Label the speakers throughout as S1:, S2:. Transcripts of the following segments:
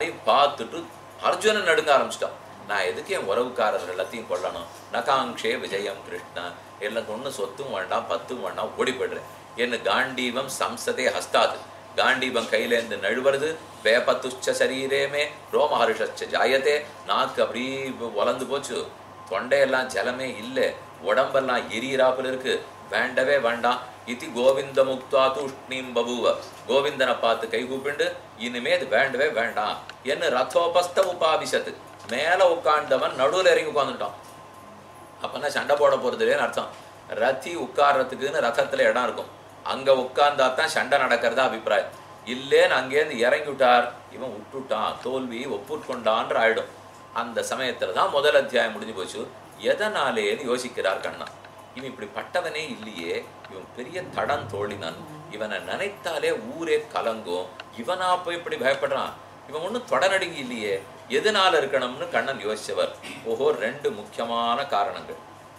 S1: ரெண்டையும் பார்த்துட்டு அர்ஜுனன் நடுங்க ஆரம்பிச்சிட்டான் நான் எதுக்கு என் உறவுக்காரர்கள் எல்லாத்தையும் கொல்லணும் நகாங்ஷே விஜயம் கிருஷ்ணா எனக்கு ஒன்றும் சொத்தும் வேண்டாம் பத்தும் வேண்டாம் ஓடி போயிடுறேன் என்ன காண்டீவம் சம்சதே ஹஸ்தாது காண்டீபம் கையிலேருந்து நழுவுறது வேபத்துச்ச சரீரேமே ரோமஹர்ஷச்ச ஜாயத்தே நாக்கு அப்படியே வளர்ந்து போச்சு தொண்டையெல்லாம் ஜலமே இல்லை உடம்பெல்லாம் எரியறாப்புல இருக்கு வேண்டவே வேண்டாம் இதி கோவிந்த முக்தா தூஷ்ணீம் பபுவ கோவிந்தனை பார்த்து கை கூப்பிண்டு இனிமே இது வேண்டவே வேண்டாம் என்ன ரதோபஸ்த உபாவிசத்து மேல உட்கார்ந்தவன் நடுவுல இறங்கி உட்காந்துட்டான் அப்பனா சண்டை போட போறது இல்லைன்னு அர்த்தம் ரத்தி உட்கார்றதுக்குன்னு ரதத்துல இடம் இருக்கும் அங்க உட்கார்ந்தா தான் சண்டை நடக்கிறதா அபிப்பிராயம் இல்லேன்னு அங்கேருந்து இறங்கி விட்டார் இவன் விட்டுட்டான் தோல்வி ஒப்புக்கொண்டான்ற ஆயிடும் அந்த சமயத்துல தான் முதல் அத்தியாயம் முடிஞ்சு போச்சு எதனாலேன்னு யோசிக்கிறார் கண்ணா இவன் இப்படி பட்டவனே இல்லையே இவன் பெரிய தடம் தோழினான் இவனை நினைத்தாலே ஊரே கலங்கும் இவனா போய் இப்படி பயப்படுறான் இவன் ஒன்றும் தொடநடுங்கி இல்லையே எதனால இருக்கணும்னு கண்ணன் யோசிச்சவர் ஓஹோ ரெண்டு முக்கியமான காரணங்கள்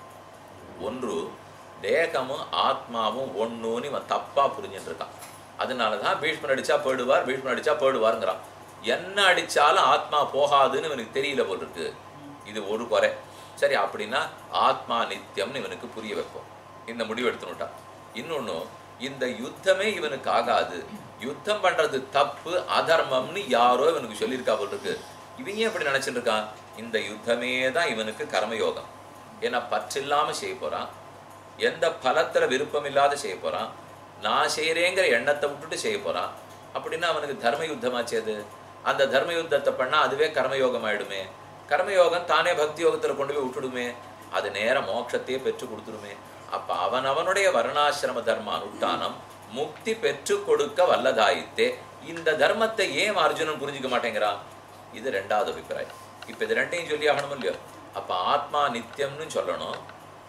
S1: ஒன்று தேகமும் ஆத்மாவும் ஒண்ணுன்னு இவன் தப்பா புரிஞ்சுட்டு இருக்கான் அதனால தான் பீஷ்மன் அடிச்சா போயிடுவார் பீஷ்மன் அடிச்சா போயிடுவாருங்கிறான் என்ன அடிச்சாலும் ஆத்மா போகாதுன்னு இவனுக்கு தெரியல போல் இருக்கு இது ஒரு குறை சரி அப்படின்னா ஆத்மா நித்தியம்னு இவனுக்கு புரிய வைப்போம் இந்த முடிவு எடுத்துனுட்டான் இன்னொன்னு இந்த யுத்தமே இவனுக்கு ஆகாது யுத்தம் பண்றது தப்பு அதர்மம்னு யாரோ இவனுக்கு சொல்லியிருக்கா போல் இருக்கு இவன் ஏன் இப்படி நினைச்சிட்டு இருக்கான் இந்த யுத்தமே தான் இவனுக்கு கர்மயோகம் ஏன்னா பற்றில்லாம செய்ய போறான் எந்த பலத்துல விருப்பம் இல்லாத செய்ய போறான் நான் செய்யறேங்கிற எண்ணத்தை விட்டுட்டு செய்ய போறான் அப்படின்னா அவனுக்கு தர்ம யுத்தமாச்சு அது அந்த தர்ம யுத்தத்தை பண்ணா அதுவே கர்மயோகம் ஆயிடுமே கர்மயோகம் தானே பக்தி யோகத்துல கொண்டு போய் விட்டுடுமே அது நேர மோட்சத்தையே பெற்று கொடுத்துருமே அப்ப அவன் அவனுடைய வர்ணாசிரம தர்ம அனுஷ்டானம் முக்தி பெற்று கொடுக்க வல்லதாயித்தே இந்த தர்மத்தை ஏன் அர்ஜுனன் புரிஞ்சுக்க மாட்டேங்கிறான் இது ரெண்டாவது அபிப்பிராயம் இப்ப இது ரெண்டையும் சொல்லி ஆகணும் இல்லையோ அப்ப ஆத்மா நித்தியம்னு சொல்லணும்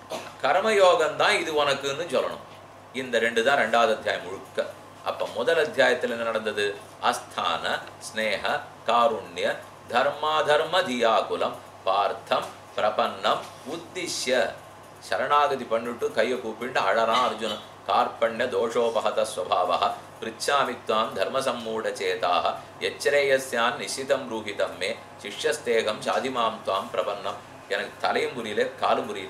S1: கர்மயோகம் தான் இது உனக்குன்னு சொல்லணும் இந்த ரெண்டு தான் ரெண்டாவது அத்தியாயம் முழுக்க அப்ப முதல் அத்தியாயத்துல என்ன நடந்தது அஸ்தான ஸ்னேக காருண்ய தர்மாதர்ம தியாகுலம் பார்த்தம் பிரபன்னம் உத்திஷ்ய சரணாகதி பண்ணிட்டு கையை கூப்பிட்டு அழறான் அர்ஜுனன் கார்பண்ய தோஷோபகத ஸ்வபாவ பிரிச்சாமி துவாம் தர்ம சம்மூட சேதாக எச்சரேயஸ்யான் நிசிதம் ரூஹிதம் மே சிஷ்யஸ்தேகம் சாதிமாம் துவாம் பிரபன்னம் எனக்கு தலையும் புரியல காலும் புரியல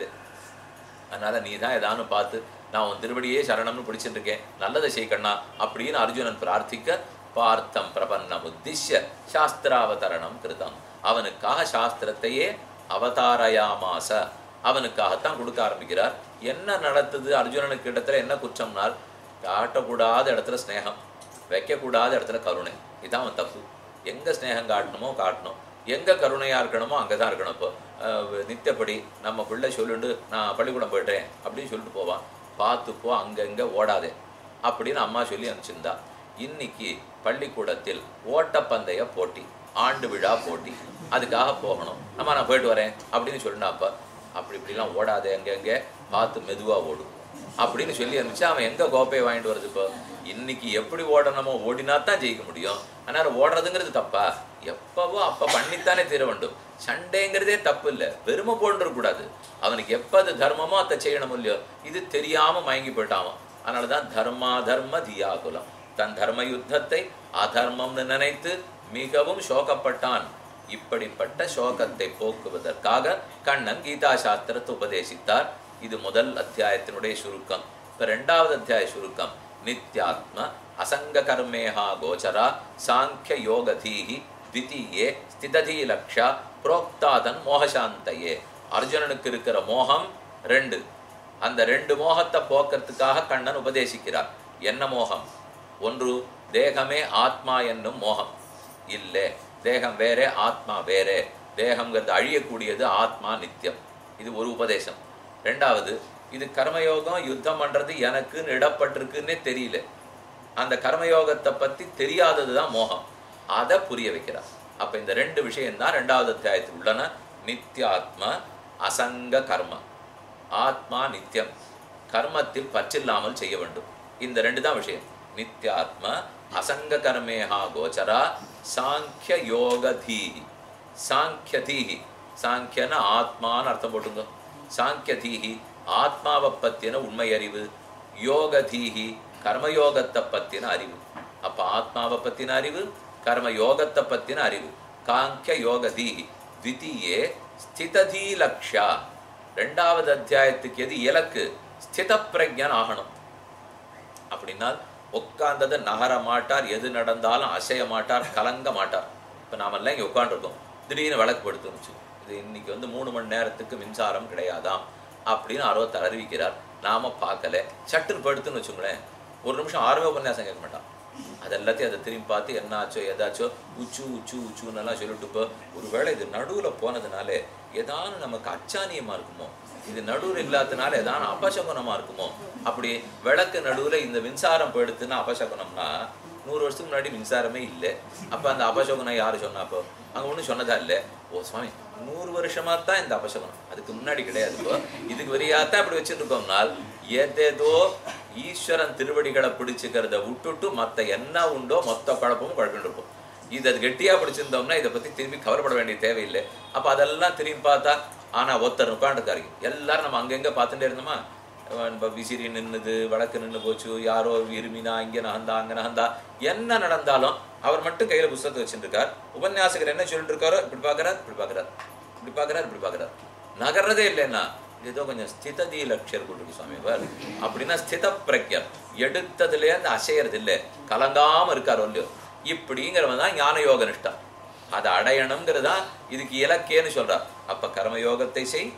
S1: அதனால நீ தான் ஏதானு பார்த்து நான் உன் திருவடியே சரணம்னு பிடிச்சிட்டு இருக்கேன் நல்லதை செய்யக்கண்ணா அப்படின்னு அர்ஜுனன் பிரார்த்திக்க பார்த்தம் பிரபன்னம் உத்திஷ்ய சாஸ்திராவதரணம் கிருதம் அவனுக்காக சாஸ்திரத்தையே அவதாரயாமாச அவனுக்காகத்தான் கொடுக்க ஆரம்பிக்கிறார் என்ன நடத்துது அர்ஜுனனுக்கு இடத்துல என்ன குற்றம்னால் காட்டக்கூடாத இடத்துல ஸ்நேகம் வைக்கக்கூடாத இடத்துல கருணை இதான் அவன் தப்பு எங்க ஸ்நேகம் காட்டணுமோ காட்டணும் எங்க கருணையா இருக்கணுமோ அங்கதான் இருக்கணும் இப்போ அஹ், நித்தியப்படி நம்ம பிள்ளை சொல்லிட்டு நான் பள்ளிக்கூடம் போயிட்டேன் அப்படின்னு சொல்லிட்டு போவான் பார்த்து போ அங்கங்க ஓடாதே அப்படின்னு அம்மா சொல்லி அனுப்பிச்சிருந்தா இன்னைக்கு பள்ளிக்கூடத்தில் ஓட்டப்பந்தய போட்டி ஆண்டு விழா போட்டி அதுக்காக போகணும் அம்மா நான் போயிட்டு வரேன் அப்படின்னு சொல்லினா அப்பா அப்படி இப்படிலாம் ஓடாதே எங்க எங்க பார்த்து மெதுவா ஓடும் அப்படின்னு சொல்லி அனுப்பிச்சு அவன் எங்க கோப்பையை வாங்கிட்டு வருது இப்போ இன்னைக்கு எப்படி ஓடணுமோ ஓடினா தான் ஜெயிக்க முடியும் ஆனால் ஓடுறதுங்கிறது தப்பா எப்பவோ அப்ப பண்ணித்தானே தீர வேண்டும் சண்டைங்கிறதே தப்பு இல்லை வெறுமை போன்று கூடாது அவனுக்கு எப்ப அது தர்மமோ அதை செய்யணும் இல்லையோ இது தெரியாம மயங்கி போயிட்டான் அதனாலதான் தர்மா தர்ம தியாகுலம் தன் தர்ம யுத்தத்தை அதர்மம்னு நினைத்து மிகவும் சோகப்பட்டான் இப்படிப்பட்ட சோகத்தை போக்குவதற்காக கண்ணன் கீதா சாஸ்திரத்தை உபதேசித்தார் இது முதல் அத்தியாயத்தினுடைய சுருக்கம் இப்ப ரெண்டாவது அத்தியாய சுருக்கம் நித்யாத்ம அசங்க கர்மேஹா கோச்சரா சாங்கிய யோகதீஹி த்விதீயே ஸ்திததி லக்ஷா புரோக்தாதன் மோகசாந்தையே அர்ஜுனனுக்கு இருக்கிற மோகம் ரெண்டு அந்த ரெண்டு மோகத்தை போக்குறதுக்காக கண்ணன் உபதேசிக்கிறார் என்ன மோகம் ஒன்று தேகமே ஆத்மா என்னும் மோகம் இல்லை தேகம் வேறே ஆத்மா வேறே தேகம்ங்கிறது அழியக்கூடியது ஆத்மா நித்தியம் இது ஒரு உபதேசம் ரெண்டாவது இது கர்மயோகம் யுத்தம் பண்றது எனக்குன்னு இடப்பட்டிருக்குன்னே தெரியல அந்த கர்மயோகத்தை பத்தி தெரியாதது தான் மோகம் அதை புரிய வைக்கிறார் அப்ப இந்த ரெண்டு விஷயம் தான் ரெண்டாவது அத்தியாயத்தில் உள்ளன நித்யாத்ம அசங்க கர்ம ஆத்மா நித்தியம் கர்மத்தில் பற்றில்லாமல் செய்ய வேண்டும் இந்த ரெண்டு தான் விஷயம் நித்யாத்ம அசங்க கர்மேஹா கோச்சரா சாங்கிய யோக தீஹி சாங்கிய தீஹி சாங்கியன ஆத்மான்னு அர்த்தம் போட்டுங்க சாங்கிய தீஹி ஆத்மாவை பத்தின உண்மை அறிவு யோக தீஹி கர்மயோகத்தை பத்தின அறிவு அப்ப ஆத்மாவை பத்தின அறிவு கர்ம யோகத்தை பத்தின அறிவு காங்கிய யோக தீஹி த்விதீயே ஸ்திததீ லக்ஷா ரெண்டாவது அத்தியாயத்துக்கு எது இலக்கு ஸ்தித பிரஜன் ஆகணும் அப்படின்னா உட்கார்ந்தது நகர மாட்டார் எது நடந்தாலும் அசைய மாட்டார் கலங்க மாட்டார் இப்போ நாமெல்லாம் இங்கே உட்காந்துருக்கோம் திடீர்னு விளக்கு படுத்துருச்சு இது இன்னைக்கு வந்து மூணு மணி நேரத்துக்கு மின்சாரம் கிடையாதாம் அப்படின்னு அறுபத்தாறு அறிவிக்கிறார் நாம பார்க்கல சட்டுன்னு படுத்துன்னு வச்சுங்களேன் ஒரு நிமிஷம் ஆறுமே உபன்யாசம் கேட்க மாட்டான் அது எல்லாத்தையும் அதை திரும்பி பார்த்து என்னாச்சோ ஏதாச்சோ உச்சு உச்சு உச்சுன்னு எல்லாம் சொல்லிட்டு இப்போ ஒருவேளை இது நடுவில் போனதுனாலே ஏதானு நமக்கு அச்சானியமா இருக்குமோ இது நடுவில் இல்லாதனால ஏதான அபசகுனமா இருக்குமோ அப்படி விளக்கு நடுவில் இந்த மின்சாரம் போயிடுத்துன்னா அபசகுனம்னா நூறு வருஷத்துக்கு முன்னாடி மின்சாரமே இல்லை அப்போ அந்த அபசகுனம் யார் சொன்னா அப்போ அங்கே ஒன்றும் சொன்னதா இல்லை ஓ சுவாமி நூறு வருஷமா தான் இந்த அபசகுனம் அதுக்கு முன்னாடி கிடையாது இப்போ இதுக்கு வரியாத்தான் இப்படி வச்சுருக்கோம்னால் ஏதேதோ ஈஸ்வரன் திருவடிகளை பிடிச்சுக்கிறத விட்டுட்டு மற்ற என்ன உண்டோ மொத்த குழப்பமும் குழப்பிட்டு இருப்போம் இது அது கெட்டியா பிடிச்சிருந்தோம்னா இதை பத்தி திரும்பி கவலைப்பட வேண்டிய தேவையில்லை அப்ப அதெல்லாம் திரும்பி பார்த்தா ஆனா ஒருத்தர் உட்காந்துருக்காரு எல்லாரும் நம்ம அங்கங்க பார்த்துட்டே இருந்தோமா இப்போ விசிறி நின்னுது வழக்கு நின்று போச்சு யாரோ இருமினா இங்க நகந்தா அங்க நகந்தா என்ன நடந்தாலும் அவர் மட்டும் கையில புஸ்தகத்தை வச்சுட்டு இருக்கார் உபன்யாசகர் என்ன சொல்லிட்டு இருக்காரோ இப்படி பார்க்கறார் இப்படி பார்க்கறார் இப்படி பார்க்கறார் இப்படி பார்க்கறார் நகர்றதே இல்லைன்னா இது ஏதோ கொஞ்சம் ஸ்திததி லட்சியர் இருக்கு சுவாமி இவர் அப்படின்னா ஸ்தித பிரக்யர் எடுத்ததுலேருந்து அசையறது இல்லை கலங்காம இருக்கார் இல்லையோ இப்படிங்கிறவன் தான் ஞான யோக நிஷ்டா அதை அடையணுங்கிறது தான் இதுக்கு இலக்கியன்னு சொல்றார் அப்ப கர்மயோகத்தை செய்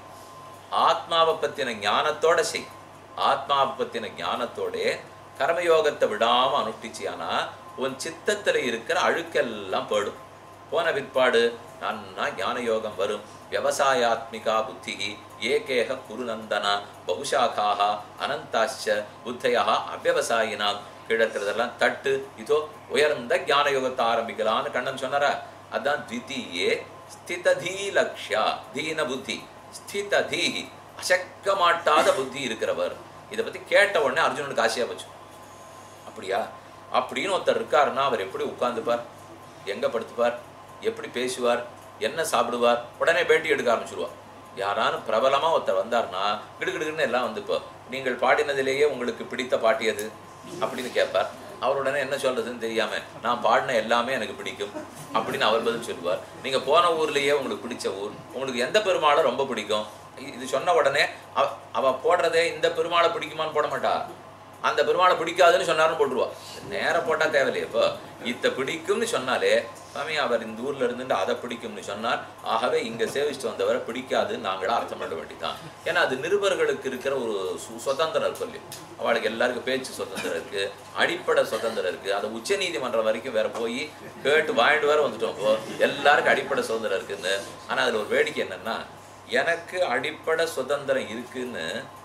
S1: ஆத்மாவை பத்தின ஞானத்தோட செய் ஆத்மாவை பத்தின ஞானத்தோட கர்மயோகத்தை விடாம அனுஷ்டிச்சியானா உன் சித்தத்துல இருக்கிற அழுக்கெல்லாம் போயிடும் போன பிற்பாடு நன்னா ஞான யோகம் வரும் விவசாயாத்மிகா புத்தி ஏகேக குருநந்தனா பகுஷாக்காக அனந்தாச்ச புத்தையா அவ்வவசாயினாம் கிழக்கிறதெல்லாம் தட்டு இதோ உயர்ந்த ஞான யோகத்தை ஆரம்பிக்கலாம்னு கண்ணன் சொன்னாரா அதான் த்விதீயே ஸ்திததீ லக்ஷ்யா தீன புத்தி ஸ்திததீ அசக்க மாட்டாத புத்தி இருக்கிறவர் இதை பத்தி கேட்ட உடனே அர்ஜுனனுக்கு ஆசையா போச்சு அப்படியா அப்படின்னு ஒருத்தர் இருக்காருன்னா அவர் எப்படி உட்கார்ந்துப்பார் எங்க படுத்துப்பார் எப்படி பேசுவார் என்ன சாப்பிடுவார் உடனே பேட்டி எடுக்க ஆரம்பிச்சிருவார் யாரானும் பிரபலமா ஒருத்தர் வந்தார்னா கிடுகிடுன்னு எல்லாம் வந்து இப்போ நீங்கள் பாடினதிலேயே உங்களுக்கு பிடித்த பாட்டு எது அப்படின்னு கேட்பார் அவர் உடனே என்ன சொல்றதுன்னு தெரியாம நான் பாடின எல்லாமே எனக்கு பிடிக்கும் அப்படின்னு அவர் பதில் சொல்லுவார் நீங்க போன ஊர்லயே உங்களுக்கு பிடிச்ச ஊர் உங்களுக்கு எந்த பெருமாளை ரொம்ப பிடிக்கும் இது சொன்ன உடனே அவ அவ போடுறதே இந்த பெருமாளை பிடிக்குமான்னு போட மாட்டா அந்த பெருமாளை பிடிக்காதுன்னு சொன்னாரும் போட்டுருவா நேரம் போட்டா தேவையில்லையே இப்போ இத்த பிடிக்கும்னு சொன்னாலே சாமி அவர் இந்த ஊர்ல இருந்துட்டு அதை பிடிக்கும்னு சொன்னார் ஆகவே இங்க சேவிச்சுட்டு வந்தவரை பிடிக்காதுன்னு நாங்களா அர்த்தம் பண்ண வேண்டியதான் ஏன்னா அது நிருபர்களுக்கு இருக்கிற ஒரு சு- சுதந்திரம் சொல்லி அவளுக்கு எல்லாருக்கும் பேச்சு சுதந்திரம் இருக்கு அடிப்படை சுதந்திரம் இருக்கு அதை உச்ச நீதிமன்றம் வரைக்கும் வேற போய் கேட்டு வாங்கிட்டு வேற வந்துட்டோம் இப்போ எல்லாருக்கும் அடிப்படை சுதந்திரம் இருக்குன்னு ஆனா அதுல ஒரு வேடிக்கை என்னன்னா எனக்கு அடிப்படை சுதந்திரம் இருக்குன்னு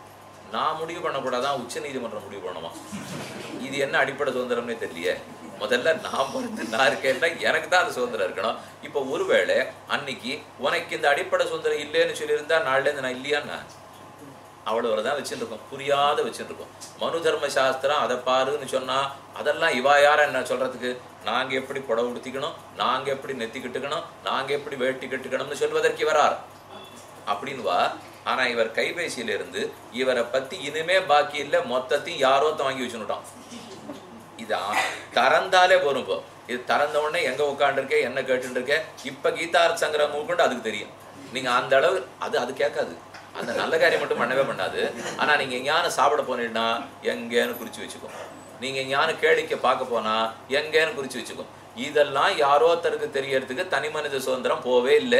S1: நான் முடிவு பண்ணக்கூடாதான் உச்ச நீதிமன்றம் முடிவு பண்ணுமா இது என்ன அடிப்படை சுதந்திரம்னே தெரியலையே முதல்ல நான் பிறந்து நான் இருக்கேன்னா எனக்கு தான் அந்த சுதந்திரம் இருக்கணும் இப்போ ஒருவேளை அன்னைக்கு உனக்கு இந்த அடிப்படை சுதந்திரம் இல்லைன்னு சொல்லியிருந்தா நாள்லேருந்து நான் இல்லையான்னா அவ்வளவு தான் வச்சுருக்கோம் புரியாத வச்சுருக்கோம் மனு தர்ம சாஸ்திரம் அதை பாருன்னு சொன்னா அதெல்லாம் இவா யார என்ன சொல்றதுக்கு நாங்க எப்படி புடவை உடுத்திக்கணும் நாங்க எப்படி நெத்தி கட்டுக்கணும் நாங்க எப்படி வேட்டி கட்டுக்கணும்னு சொல்வதற்கு இவரார் அப்படின்னு வா ஆனா இவர் கைபேசியில இருந்து இவரை பத்தி இனிமே பாக்கி இல்ல மொத்தத்தையும் யாரோ ஒருத்தன் வாங்கி வச்சுட்டான் இது ஆ- திறந்தாலே போரும் இப்போ இது திறந்த உடனே எங்க உட்காந்துருக்கே என்ன கேட்டுட்டு இருக்கே இப்ப கீதார் சங்கரம் கொண்டு அதுக்கு தெரியும் நீங்க அந்த அளவு அது அது கேட்காது அந்த நல்ல காரியம் மட்டும் பண்ணவே பண்ணாது ஆனா நீங்க எங்கேயானு சாப்பிட போனீங்கன்னா எங்கேன்னு குறிச்சு வச்சுக்கோ நீங்க எங்கேயானு கேளிக்கை பார்க்க போனா எங்கேன்னு குறிச்சு வச்சுக்கோ இதெல்லாம் யாரோ ஒருத்தருக்கு தெரியறதுக்கு தனி மனித சுதந்திரம் போவே இல்லை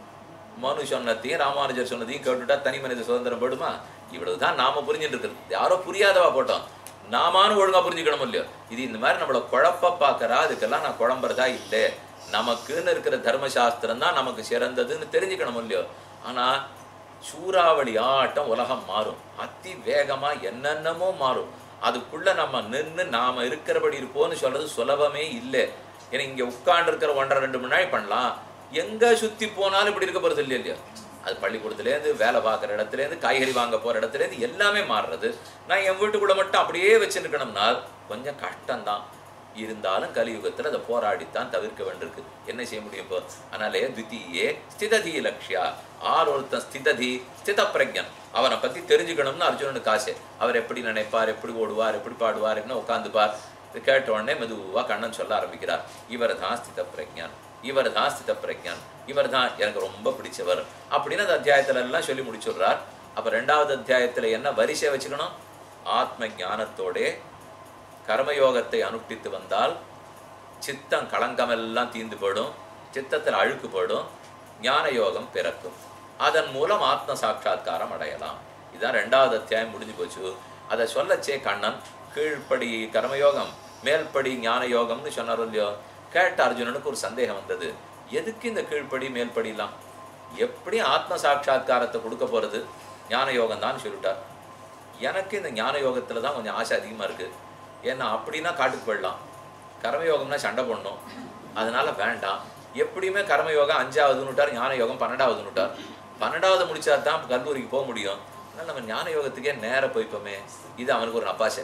S1: மனு சொன்னதையும் ராமானுஜர் சொன்னதையும் கேட்டுட்டா தனி மனித சுதந்திரம் போடுமா இவ்வளவுதான் நாம புரிஞ்சுட்டு இருக்கிறது யாரோ புரியாதவா போட்டோம் நாமானு ஒழுங்கா புரிஞ்சுக்கணும் இல்லையோ இது இந்த மாதிரி நம்மள குழப்ப பார்க்கறா அதுக்கெல்லாம் நான் குழம்புறதா இல்லை நமக்குன்னு இருக்கிற தர்மசாஸ்திரம் தான் நமக்கு சிறந்ததுன்னு தெரிஞ்சுக்கணும் இல்லையோ ஆனா சூறாவளி ஆட்டம் உலகம் மாறும் அதி வேகமா என்னென்னமோ மாறும் அதுக்குள்ள நம்ம நின்னு நாம இருக்கிறபடி இருப்போம்னு சொல்றது சுலபமே இல்லை ஏன்னா இங்க உட்கார்ந்து இருக்கிற ஒன்றரை ரெண்டு மணி நேரம் பண்ணலாம் எங்க சுத்தி போனாலும் இப்படி இருக்க போறது இல்லையா இல்லையா அது பள்ளிக்கூடத்துலேருந்து வேலை பார்க்குற இடத்துலேருந்து காய்கறி வாங்க போற இடத்துலேருந்து எல்லாமே மாறுறது நான் என் வீட்டுக்குள்ள மட்டும் அப்படியே வச்சுருக்கணும்னா கொஞ்சம் கஷ்டம்தான் இருந்தாலும் கலியுகத்துல அதை போராடித்தான் தவிர்க்க வேண்டியிருக்கு என்ன செய்ய முடியும் இப்போ அதனாலே தித்தியே ஸ்திததி லக்ஷ்யா ஆர் ஒருத்தன் ஸ்திததி ஸ்தித பிரஜன் அவனை பத்தி தெரிஞ்சுக்கணும்னு அர்ஜுனனுக்கு ஆசை அவர் எப்படி நினைப்பார் எப்படி ஓடுவார் எப்படி பாடுவார் என்ன உட்காந்துப்பார் இது கேட்ட உடனே மெதுவா கண்ணன் சொல்ல ஆரம்பிக்கிறார் இவர் தான் ஸ்தித பிரஜான் இவர் தான் ஸ்தித பிரஜான் இவர் தான் எனக்கு ரொம்ப பிடிச்சவர் அப்படின்னு அந்த அத்தியாயத்துல எல்லாம் சொல்லி முடிச்சுடுறார் அப்ப ரெண்டாவது அத்தியாயத்துல என்ன வரிசை வச்சுக்கணும் ஆத்ம ஞானத்தோடே கர்மயோகத்தை அனுஷ்டித்து வந்தால் சித்தம் களங்கமெல்லாம் தீந்து போயிடும் சித்தத்தில் அழுக்கு போயிடும் ஞான யோகம் பிறக்கும் அதன் மூலம் ஆத்ம சாட்சா்காரம் அடையலாம் இதான் ரெண்டாவது அத்தியாயம் முடிஞ்சு போச்சு அதை சொல்லச்சே கண்ணன் கீழ்ப்படி கர்மயோகம் மேல்படி ஞான யோகம்னு சொன்னார் இல்லையோ கேட்ட அர்ஜுனனுக்கு ஒரு சந்தேகம் வந்தது எதுக்கு இந்த கீழ்ப்படி மேல்படிலாம் எப்படி ஆத்ம சாட்சா்காரத்தை கொடுக்க போறது ஞான யோகம் தான் சொல்லிட்டார் எனக்கு இந்த ஞான யோகத்துல தான் கொஞ்சம் ஆசை அதிகமா இருக்கு ஏன்னா அப்படின்னா காட்டுக்கு போயிடலாம் கர்மயோகம்னா சண்டை போடணும் அதனால வேண்டாம் எப்படியுமே கர்மயோகம் அஞ்சாவதுன்னு விட்டார் ஞான யோகம் பன்னெண்டாவதுன்னு விட்டார் பன்னெண்டாவது முடிச்சா தான் கல்லூரிக்கு போக முடியும் அதனால நம்ம ஞான யோகத்துக்கே நேர போய்ப்போமே இது அவனுக்கு ஒரு நப்பாசை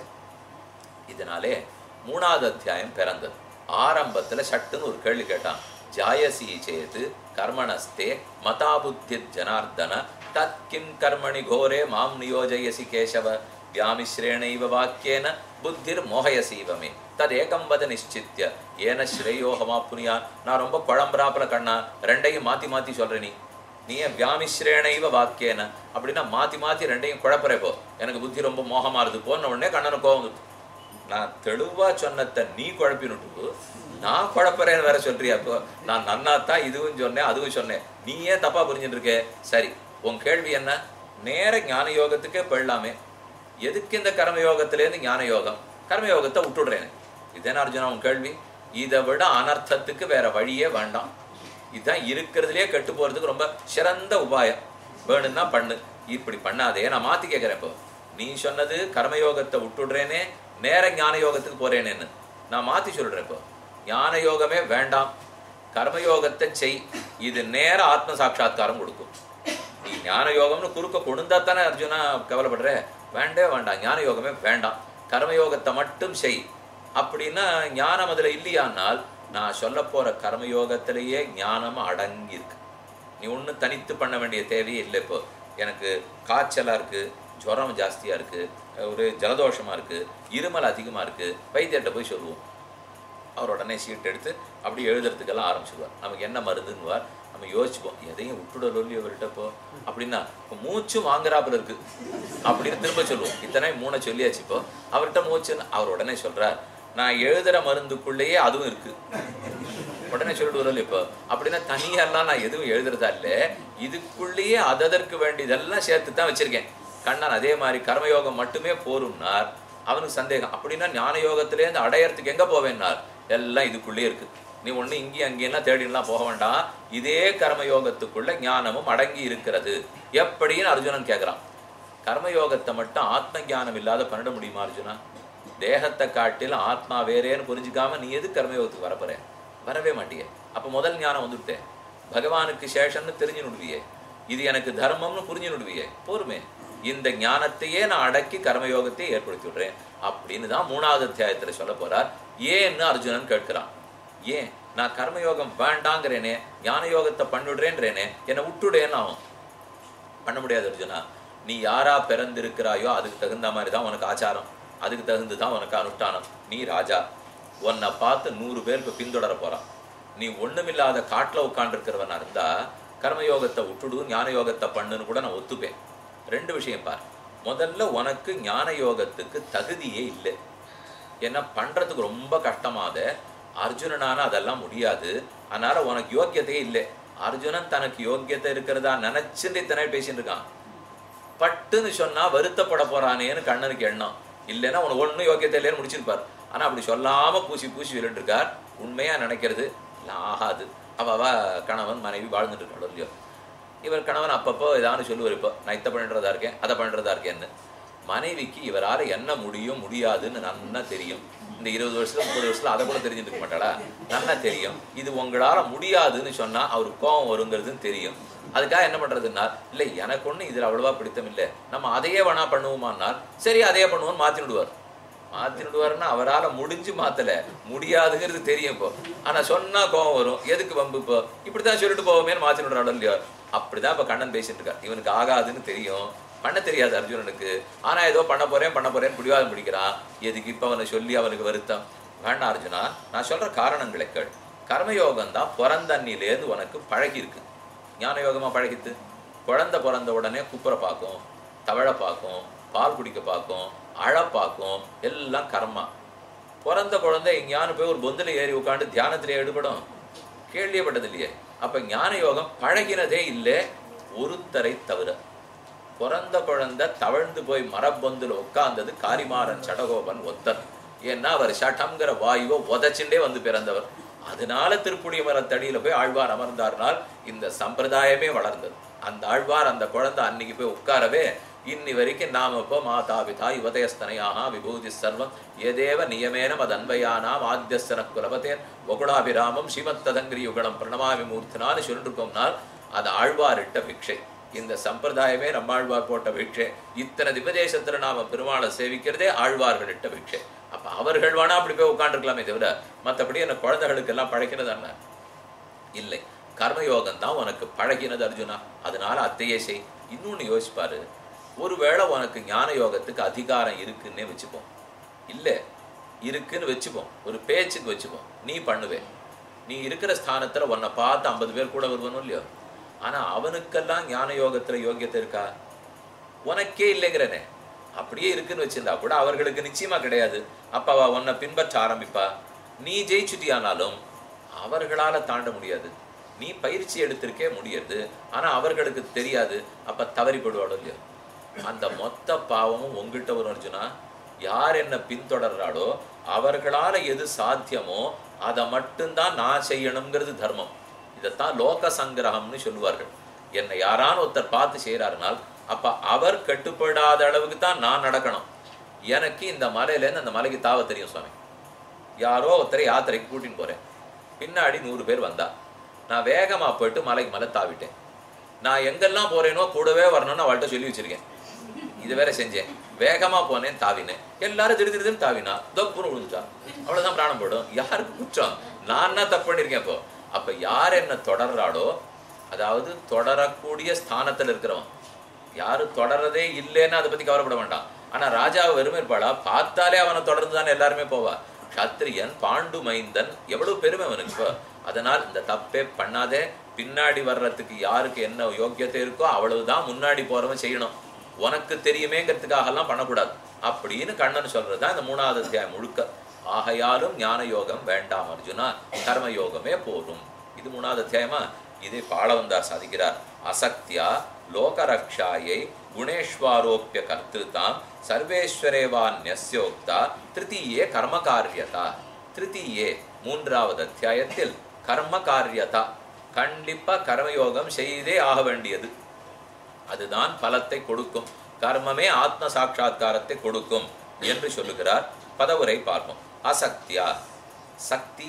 S1: இதனாலே மூணாவது அத்தியாயம் பிறந்தது ஆரம்பத்துல சட்டுன்னு ஒரு கேள்வி கேட்டான் ஜாயசி சேது கர்மணஸ்தே மதாபுத்தி ஜனார்தன தத் கிம் கர்மணி கோரே மாம் நியோஜயசி கேசவ வியாமிஸ்ரேணைவ வாக்கியேன புத்திர் மோகயசீவமே தத் ஏகம் வத நிச்சித்ய ஏன ஸ்ரேயோகமா புனியா நான் ரொம்ப குழம்புறாப்புல கண்ணா ரெண்டையும் மாத்தி மாத்தி சொல்ற நீ நீ ஏன் வியாமிஸ்ரேணைவ வாக்கியேன அப்படின்னா மாத்தி மாத்தி ரெண்டையும் குழப்பறே போ எனக்கு புத்தி ரொம்ப மோகமா இருக்கு போன உடனே கண்ணனுக்கு கோவம் வந்துட்டு நான் தெளிவா சொன்னதை நீ குழப்பினுட்டு நான் குழப்பறேன்னு வேற சொல்றியா அப்போ நான் நன்னாத்தான் இதுவும் சொன்னேன் அதுவும் சொன்னேன் நீ ஏன் தப்பா புரிஞ்சுட்டு இருக்க சரி உன் கேள்வி என்ன நேர ஞான யோகத்துக்கே போயிடலாமே எதுக்கு இந்த கர்மயோகத்திலேருந்து ஞான யோகம் கர்மயோகத்தை விட்டுடுறேன் இதுதானே அர்ஜுனா உன் கேள்வி இதை விட அனர்த்தத்துக்கு வேற வழியே வேண்டாம் இதுதான் இருக்கிறதுலே கெட்டு போறதுக்கு ரொம்ப சிறந்த உபாயம் வேணும்னா பண்ணு இப்படி பண்ணாதே நான் மாத்தி கேட்கிறேன் இப்போ நீ சொன்னது கர்மயோகத்தை விட்டுடுறேனே நேர ஞான யோகத்துக்கு போறேனேன்னு நான் மாத்தி சொல்றேன் இப்போ ஞான யோகமே வேண்டாம் கர்மயோகத்தை செய் இது நேர ஆத்ம சாட்சா்காரம் கொடுக்கும் நீ ஞான யோகம்னு குறுக்க கொடுந்தா தானே அர்ஜுனா கவலைப்படுற வேண்டே வேண்டாம் ஞான யோகமே வேண்டாம் கர்மயோகத்தை மட்டும் செய் அப்படின்னா ஞானம் அதுல இல்லையானால் நான் சொல்ல போற கர்மயோகத்திலேயே ஞானம் அடங்கி இருக்கு நீ ஒன்றும் தனித்து பண்ண வேண்டிய தேவையே இல்லை இப்போ எனக்கு காய்ச்சலா இருக்கு ஜுரம் ஜாஸ்தியா இருக்கு ஒரு ஜலதோஷமா இருக்கு இருமல் அதிகமா இருக்கு வைத்தியர்கிட்ட போய் சொல்லுவோம் அவர் உடனே சீட் எடுத்து அப்படியே எழுதுறதுக்கெல்லாம் ஆரம்பிச்சிடுவார் நமக்கு என்ன மருந்துன்னுவார் நம்ம யோசிச்சுப்போம் எதையும் விட்டுட சொல்லி அவர்கிட்ட போ அப்படின்னா இப்போ மூச்சு வாங்குறாப்புல இருக்கு அப்படின்னு திரும்ப சொல்லுவோம் இத்தனை மூணை சொல்லியாச்சு இப்போ அவர்கிட்ட மூச்சு அவர் உடனே சொல்றார் நான் எழுதுற மருந்துக்குள்ளேயே அதுவும் இருக்கு உடனே சொல்லிட்டு வரல இப்போ அப்படின்னா தனியெல்லாம் நான் எதுவும் எழுதுறதா இல்ல இதுக்குள்ளேயே அததற்கு வேண்டியதெல்லாம் சேர்த்து தான் வச்சிருக்கேன் கண்ணன் அதே மாதிரி கர்மயோகம் மட்டுமே போரும்னார் அவனுக்கு சந்தேகம் அப்படின்னா ஞான யோகத்திலேருந்து அடையறதுக்கு எங்க போவேன்னார் எல்லாம் இதுக்குள்ளே இருக்கு நீ ஒண்ணு இங்கேயும் அங்கேயெல்லாம் தேடிலாம் போக வேண்டாம் இதே கர்மயோகத்துக்குள்ள ஞானமும் அடங்கி இருக்கிறது எப்படின்னு அர்ஜுனன் கேட்கிறான் கர்மயோகத்தை மட்டும் ஆத்ம ஞானம் இல்லாத பண்ணிட முடியுமா அர்ஜுனா தேகத்தை காட்டிலும் ஆத்மா வேறேன்னு புரிஞ்சுக்காம நீ எது கர்மயோகத்துக்கு வரப்போற வரவே மாட்டியே அப்ப முதல் ஞானம் வந்துட்டேன் பகவானுக்கு சேஷன்னு தெரிஞ்சு நுடுவியே இது எனக்கு தர்மம்னு புரிஞ்சு நுடுவியே போருமே இந்த ஞானத்தையே நான் அடக்கி கர்மயோகத்தை ஏற்படுத்தி விடுறேன் அப்படின்னு தான் மூணாவது அத்தியாயத்துல சொல்ல போறார் ஏன்னு அர்ஜுனன் கேட்கிறான் ஏன் நான் கர்மயோகம் வேண்டாங்கிறேனே ஞான யோகத்தை பண்ணிடுறேன்றேனே என்னை விட்டுடேன்னு ஆகும் பண்ண முடியாது அர்ஜுனா நீ யாரா பிறந்திருக்கிறாயோ அதுக்கு தகுந்த மாதிரி தான் உனக்கு ஆச்சாரம் அதுக்கு தகுந்து தான் உனக்கு அனுஷ்டானம் நீ ராஜா உன்னை பார்த்து நூறு பேர் இப்போ பின்தொடர போறான் நீ ஒண்ணுமில்லாத காட்டுல உட்காண்டிருக்கிறவனா இருந்தா கர்மயோகத்தை விட்டுடு ஞான யோகத்தை பண்ணுன்னு கூட நான் ஒத்துப்பேன் ரெண்டு விஷயம் பார் முதல்ல உனக்கு ஞான யோகத்துக்கு தகுதியே இல்லை ஏன்னா பண்றதுக்கு ரொம்ப கஷ்டமாத அர்ஜுனனால அதெல்லாம் முடியாது அதனால உனக்கு யோக்கியத்தையே இல்லை அர்ஜுனன் தனக்கு யோக்கியத்தை இருக்கிறதா நினைச்சுட்டு இத்தனை பேசிட்டு இருக்கான் பட்டுன்னு சொன்னா வருத்தப்பட போறானேன்னு கண்ணனுக்கு எண்ணம் இல்லைன்னா உனக்கு ஒண்ணும் யோக்கியத்தை இல்லைன்னு முடிச்சிருப்பார் ஆனா அப்படி சொல்லாம பூசி பூசி சொல்லிட்டு இருக்கார் உண்மையா நினைக்கிறது இல்லை ஆகாது அவ அவ கணவன் மனைவி வாழ்ந்துட்டு இருக்காளோ இல்லையோ இவர் கணவன் அப்பப்போ ஏதாவது சொல்லுவார் இப்போ நான் இதை பண்ணுறதா இருக்கேன் அதை பண்ணுறதா இருக்கேன்னு மனைவிக்கு இவரால் என்ன முடியும் முடியாதுன்னு நன்னா தெரியும் இந்த இருபது வருஷத்துல முப்பது வருஷத்துல அதை கூட தெரிஞ்சுட்டு இருக்க மாட்டாளா நல்லா தெரியும் இது உங்களால முடியாதுன்னு சொன்னா அவருக்கு கோபம் வருங்கிறதுன்னு தெரியும் அதுக்காக என்ன பண்றதுன்னா இல்லை எனக்கு ஒண்ணு இதுல அவ்வளவா பிடித்தம் இல்லை நம்ம அதையே வேணா பண்ணுவோமானால் சரி அதையே பண்ணுவோம்னு மாத்தி விடுவார் மாத்தி விடுவாருன்னா அவரால முடிஞ்சு மாத்தல முடியாதுங்கிறது தெரியும் இப்போ ஆனா சொன்னா கோவம் வரும் எதுக்கு வம்பு இப்போ இப்படித்தான் சொல்லிட்டு போவோமேன்னு மாத்தி விடுறாள் இல்லையோ அப்படிதான் இப்ப கண்ணன் பேசிட்டு இருக்கார் இவனுக்கு ஆகாதுன்னு தெரியும் பண்ண தெரியாது அர்ஜுனனுக்கு ஆனா ஏதோ பண்ண போறேன் பண்ண போறேன்னு பிடிவாதம் பிடிக்கிறான் எதுக்கு இப்ப அவனை சொல்லி அவனுக்கு வருத்தம் வேண்டாம் அர்ஜுனா நான் சொல்ற காரணங்களை கேள் கர்மயோகம் தான் பிறந்தண்ணிலேருந்து உனக்கு பழகி இருக்கு ஞான யோகமா பழகித்து குழந்தை பிறந்த உடனே குப்புற பார்க்கும் தவழை பார்க்கும் பால் குடிக்க பார்க்கும் அழ பார்க்கும் எல்லாம் கர்மா பிறந்த குழந்தை எங்கேயானு போய் ஒரு பொந்தில் ஏறி உட்காந்து தியானத்திலே ஈடுபடும் கேள்விப்பட்டது இல்லையே அப்ப ஞான யோகம் பழகினதே இல்லை ஒருத்தரை தவிர பிறந்த குழந்தை தவழ்ந்து போய் மரப்பொந்துல உட்கார்ந்தது காரிமாறன் சடகோபன் ஒத்தர் ஏன்னா அவர் சட்டம்ங்கிற வாயுவை உதச்சுட்டே வந்து பிறந்தவர் அதனால திருப்புடிய மரத்தடியில போய் ஆழ்வார் அமர்ந்தார்னால் இந்த சம்பிரதாயமே வளர்ந்தது அந்த ஆழ்வார் அந்த குழந்தை அன்னைக்கு போய் உட்காரவே இன்னி வரைக்கும் நாம இப்போ மாதா பிதா யுவதயஸ்தனையாக விபூதி சர்வம் ஏதேவ நியமேன மதன்வயானாம் ஆத்தியஸ்தன குலபதேர் வகுடாபிராமம் ஸ்ரீமத்ததங்கிரி யுகலம் பிரணமாமி மூர்த்தினான்னு சொல்லிருக்கோம்னால் அது ஆழ்வாரிட்ட பிக்ஷை இந்த சம்பிரதாயமே நம்மாழ்வார் போட்ட பிக்ஷை இத்தனை திவதேசத்துல நாம பெருமாளை சேவிக்கிறதே ஆழ்வார்களிட்ட பிக்ஷை அப்ப அவர்கள் வேணா அப்படி போய் உட்காந்துருக்கலாமே தவிர மற்றபடி என்ன குழந்தைகளுக்கு எல்லாம் பழக்கினது என்ன இல்லை கர்மயோகம் தான் உனக்கு பழகினது அர்ஜுனா அதனால அத்தையே செய் இன்னொன்னு யோசிப்பாரு ஒருவேளை உனக்கு ஞான யோகத்துக்கு அதிகாரம் இருக்குன்னே வச்சுப்போம் இல்லை இருக்குன்னு வச்சுப்போம் ஒரு பேச்சுக்கு வச்சுப்போம் நீ பண்ணுவே நீ இருக்கிற ஸ்தானத்துல உன்னை பார்த்து ஐம்பது பேர் கூட வருவனும் இல்லையோ ஆனா அவனுக்கெல்லாம் ஞான யோகத்துல யோகியத்தை இருக்கா உனக்கே இல்லைங்கிறனே அப்படியே இருக்குன்னு வச்சிருந்தா கூட அவர்களுக்கு நிச்சயமா கிடையாது அப்ப அவ உன்னை பின்பற்ற ஆரம்பிப்பா நீ ஜெயிச்சுட்டியானாலும் அவர்களால தாண்ட முடியாது நீ பயிற்சி எடுத்திருக்கே முடியாது ஆனா அவர்களுக்கு தெரியாது அப்ப தவறி போடுவாளோ இல்லையோ அந்த மொத்த பாவமும் உங்ககிட்ட வரும் அர்ஜுனா யார் என்ன பின்தொடர்றாளோ அவர்களால எது சாத்தியமோ அதை மட்டும்தான் நான் செய்யணுங்கிறது தர்மம் இதைத்தான் லோக சங்கிரகம்னு சொல்லுவார்கள் என்னை யாரான ஒருத்தர் பார்த்து செய்கிறாருனால் அப்ப அவர் கட்டுப்படாத அளவுக்கு தான் நான் நடக்கணும் எனக்கு இந்த மலையிலேருந்து அந்த மலைக்கு தாவ தெரியும் சுவாமி யாரோ ஒருத்தரை யாத்திரைக்கு கூட்டின்னு போறேன் பின்னாடி நூறு பேர் வந்தா நான் வேகமா போயிட்டு மலைக்கு மலை தாவிட்டேன் நான் எங்கெல்லாம் போறேனோ கூடவே வரணும்னு அவள்கிட்ட சொல்லி வச்சிருக்கேன் இது வேற செஞ்சேன் வேகமா போனேன் தாவினேன் எல்லாரும் திரு திருன்னு தாவினா தொப்புன்னு விழுந்துட்டா அவ்வளவுதான் பிராணம் போடும் யாருக்கு குற்றம் நான் தான் தப்பு பண்ணியிருக்கேன் இப்போ அப்ப யார் என்ன தொடர்றாளோ அதாவது தொடரக்கூடிய ஸ்தானத்துல இருக்கிறவன் யாரு தொடர்றதே இல்லைன்னு அதை பத்தி கவலைப்பட வேண்டாம் ஆனா ராஜாவை வெறுமை இருப்பாளா பார்த்தாலே அவனை தொடர்ந்து தானே எல்லாருமே போவா சத்திரியன் பாண்டு மைந்தன் எவ்வளவு பெருமை அவனுக்கு இப்போ அதனால் இந்த தப்பே பண்ணாதே பின்னாடி வர்றதுக்கு யாருக்கு என்ன யோக்கியத்தை இருக்கோ அவ்வளவுதான் முன்னாடி போறவன் செய்யணும் உனக்கு தெரியுமேங்கிறதுக்காக எல்லாம் பண்ணக்கூடாது அப்படின்னு கண்ணன் சொல்றதுதான் இந்த மூணாவது அத்தியாயம் முழுக்க ஆகையாலும் ஞான யோகம் வேண்டாம் அர்ஜுனா கர்ம யோகமே போதும் இது மூணாவது அத்தியாயமா இதை பாலவந்தார் சாதிக்கிறார் அசக்தியா லோகரக்ஷாயை குணேஸ்வாரோப்பிய கர்த்திருத்தாம் சர்வேஸ்வரேவா நியஸ்யோக்தா திருத்தீயே கர்ம காரியதா திருத்தீயே மூன்றாவது அத்தியாயத்தில் கர்ம காரியதா கண்டிப்பா கர்மயோகம் செய்தே ஆக வேண்டியது அதுதான் பலத்தை கொடுக்கும் கர்மமே ஆத்ம சாட்சா்காரத்தை கொடுக்கும் என்று சொல்லுகிறார் பதவுரை பார்ப்போம் அசக்தியா சக்தி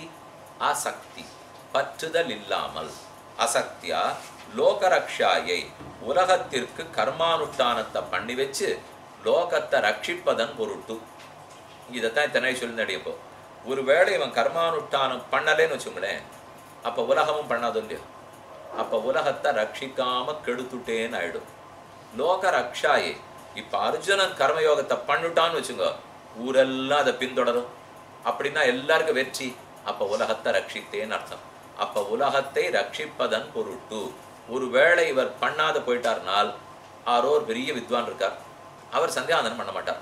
S1: அசக்தி பற்றுதல் இல்லாமல் அசக்தியா லோகரக்ஷாயை உலகத்திற்கு கர்மானுஷ்டானத்தை பண்ணி வச்சு லோகத்தை ரட்சிப்பதன் பொருட்டு இதைத்தான் இத்தனை சொல்லி இப்போ ஒருவேளை இவன் கர்மானுஷ்டானம் பண்ணலேன்னு வச்சுங்களேன் அப்ப உலகமும் பண்ணாது இல்லையோ அப்ப உலகத்தை ரட்சிக்காம கெடுத்துட்டேன்னு ஆயிடும் லோக ரக்ஷாயே இப்ப அர்ஜுனன் கர்மயோகத்தை பண்ணிட்டான்னு வச்சுங்க ஊரெல்லாம் அதை பின்தொடரும் அப்படின்னா எல்லாருக்கும் வெற்றி அப்ப உலகத்தை ரட்சித்தேன்னு அர்த்தம் அப்ப உலகத்தை ரட்சிப்பதன் பொருட்டு ஒருவேளை இவர் பண்ணாத போயிட்டார்னால் ஆரோ ஒரு பெரிய வித்வான் இருக்கார் அவர் சந்தியாவந்தனம் பண்ண மாட்டார்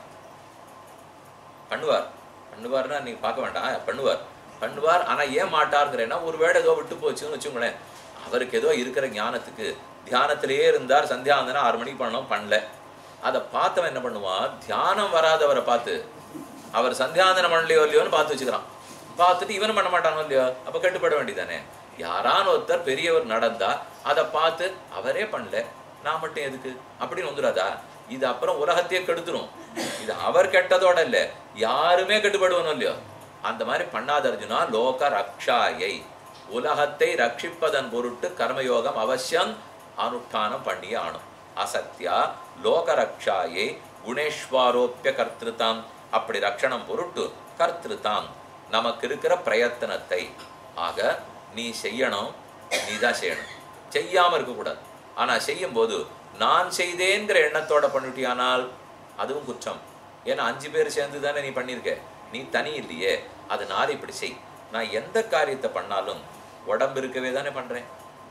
S1: பண்ணுவார் பண்ணுவார்னா நீங்க பார்க்க வேண்டாம் பண்ணுவார் பண்ணுவார் ஆனா ஏன் மாட்டாருங்கிறேன்னா ஒருவேளை ஏதோ விட்டு போச்சுன்னு வச்சுங்களேன் அவருக்கு ஏதோ இருக்கிற ஞானத்துக்கு தியானத்திலேயே இருந்தார் சந்தியாவந்தனம் ஆறு மணிக்கு பண்ணணும் பண்ணல அதை பார்த்தவன் என்ன பண்ணுவான் தியானம் வராதவரை பார்த்து அவர் சந்தியாவந்தனம் பண்ணலையோ இல்லையோன்னு பார்த்து வச்சுக்கிறான் பார்த்துட்டு இவனும் பண்ண மாட்டானோ இல்லையோ அப்ப கட்டுப்பட வேண்டியதானே யாரான ஒருத்தர் பெரியவர் நடந்தா அதை பார்த்து அவரே பண்ணல நான் மட்டும் எதுக்கு அப்படின்னு வந்துடாதா இது அப்புறம் உலகத்தையே கெடுத்துரும் இது அவர் கெட்டதோட இல்ல யாருமே கட்டுப்படுவனும் இல்லையோ அந்த மாதிரி பண்ணாத அர்ஜுனா லோக ரக்ஷாயை உலகத்தை ரட்சிப்பதன் பொருட்டு கர்மயோகம் அவசியம் அனுஷ்டானம் பண்ணியே ஆணும் அசத்தியா லோக ரக்ஷாயை குணேஸ்வாரோப்பிய கர்த்திருத்தாம் அப்படி ரட்சணம் பொருட்டு கர்த்திருத்தாம் நமக்கு இருக்கிற பிரயத்தனத்தை ஆக நீ செய்யணும் நீ தான் செய்யணும் செய்யாம இருக்கக்கூடாது ஆனா செய்யும் போது நான் செய்தேங்கிற எண்ணத்தோட பண்ணிட்டியானால் அதுவும் குற்றம் ஏன்னா அஞ்சு பேர் சேர்ந்து தானே நீ பண்ணியிருக்க நீ தனி இல்லையே அதனால இப்படி செய் நான் எந்த காரியத்தை பண்ணாலும் உடம்பு இருக்கவே தானே பண்றேன்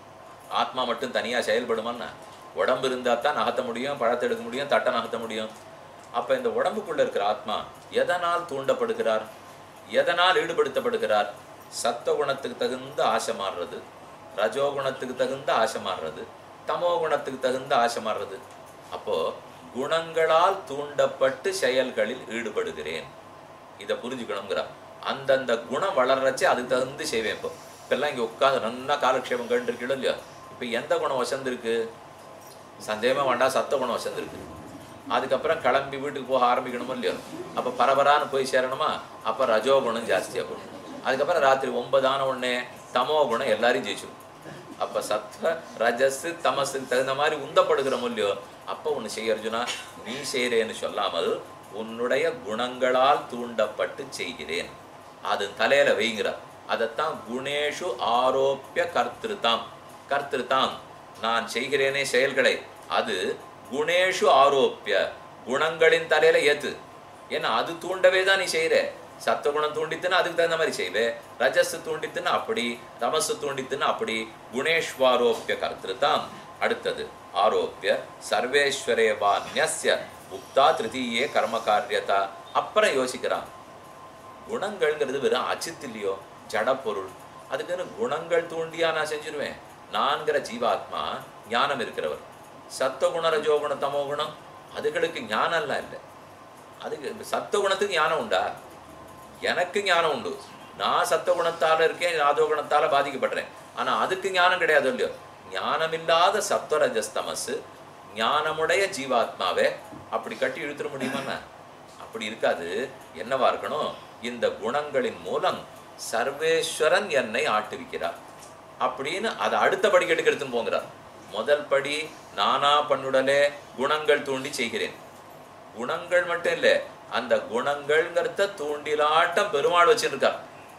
S1: ஆத்மா மட்டும் தனியா செயல்படுமான்னா உடம்பு இருந்தா தான் நகர்த்த முடியும் பழத்தை எடுக்க முடியும் தட்டை நகர்த்த முடியும் அப்ப இந்த உடம்புக்குள்ள இருக்கிற ஆத்மா எதனால் தூண்டப்படுகிறார் எதனால் ஈடுபடுத்தப்படுகிறார் சத்த குணத்துக்கு தகுந்த ஆசை மாறுறது ரஜோகுணத்துக்கு தகுந்த ஆசை மாறுறது தமோ குணத்துக்கு தகுந்த ஆசை மாறுறது அப்போ குணங்களால் தூண்டப்பட்டு செயல்களில் ஈடுபடுகிறேன் இதை புரிஞ்சுக்கணுங்கிறார் அந்தந்த குணம் வளர்றச்சே அதுக்கு தகுந்து செய்வேன் இப்போ இப்பெல்லாம் இங்கே உட்காந்து நல்லா காலக்ஷேபம் கண்டுருக்கீங்களோ இல்லையா இப்போ எந்த குணம் வசந்திருக்கு சந்தேகமே வேண்டாம் சத்த குணம் வசந்திருக்கு அதுக்கப்புறம் கிளம்பி வீட்டுக்கு போக ஆரம்பிக்கணுமோ இல்லையோ அப்போ பரபரான்னு போய் சேரணுமா அப்போ ரஜோ குணம் ஜாஸ்தியாகும் அதுக்கப்புறம் ராத்திரி ஒன்பதான உடனே தமோ குணம் எல்லாரையும் ஜெயிச்சிடும் அப்போ சத்வ ரஜஸ் தமஸுக்கு தகுந்த மாதிரி உந்தப்படுகிறோம் இல்லையோ அப்போ ஒன்று செய்ய அர்ஜுனா நீ செய்கிறேன்னு சொல்லாமல் உன்னுடைய குணங்களால் தூண்டப்பட்டு செய்கிறேன் அது தலையில வைங்கிறார் அதைத்தான் குணேஷு ஆரோப்பிய கர்த்திருத்தாம் கர்த்திருத்தாம் நான் செய்கிறேனே செயல்களை அது குணேஷு ஆரோப்பிய குணங்களின் தலையில ஏத்து ஏன்னா அது தூண்டவே தான் நீ செய்யற சத்துவகுணம் தூண்டித்துன்னா அதுக்கு தகுந்த மாதிரி செய்வே ரஜஸ் தூண்டித்துன்னா அப்படி தமசு தூண்டித்துன்னா அப்படி குணேஷ்வாரோப்பிய கர்த்திருத்தாம் அடுத்தது ஆரோப்பிய சர்வேஸ்வரேவா நியஸ்ய உக்தா திருத்தீயே கர்ம காரியதா அப்புறம் யோசிக்கிறான் குணங்கள்ங்கிறது வெறும் அச்சித் இல்லையோ ஜடப்பொருள் அதுக்குன்னு குணங்கள் தூண்டியா நான் செஞ்சிருவேன் நான்கிற ஜீவாத்மா ஞானம் இருக்கிறவர் சத்துவகுண ரஜோகுண தமோ குணம் அதுகளுக்கு ஞானம்லாம் இல்லை அதுக்கு சத்துவகுணத்துக்கு ஞானம் உண்டா எனக்கு ஞானம் உண்டு நான் சத்துவகுணத்தால இருக்கேன் ராஜோகுணத்தால பாதிக்கப்படுறேன் ஆனா அதுக்கு ஞானம் கிடையாது இல்லையோ ஞானமில்லாத சத்வரஜஸ்தமசு ஞானமுடைய ஜீவாத்மாவே அப்படி கட்டி இழுத்துட முடியுமா அப்படி இருக்காது என்னவா இருக்கணும் இந்த குணங்களின் மூலம் சர்வேஸ்வரன் என்னை ஆட்டுவிக்கிறார் அப்படின்னு அதை அடுத்த படிக்கட்டுக்கு எடுத்துன்னு போங்கிறார் முதல் படி நானா பண்ணுடலே குணங்கள் தூண்டி செய்கிறேன் குணங்கள் மட்டும் இல்லை அந்த குணங்கள்ங்கிறத தூண்டிலாட்டம் பெருமாள் வச்சிருக்கார்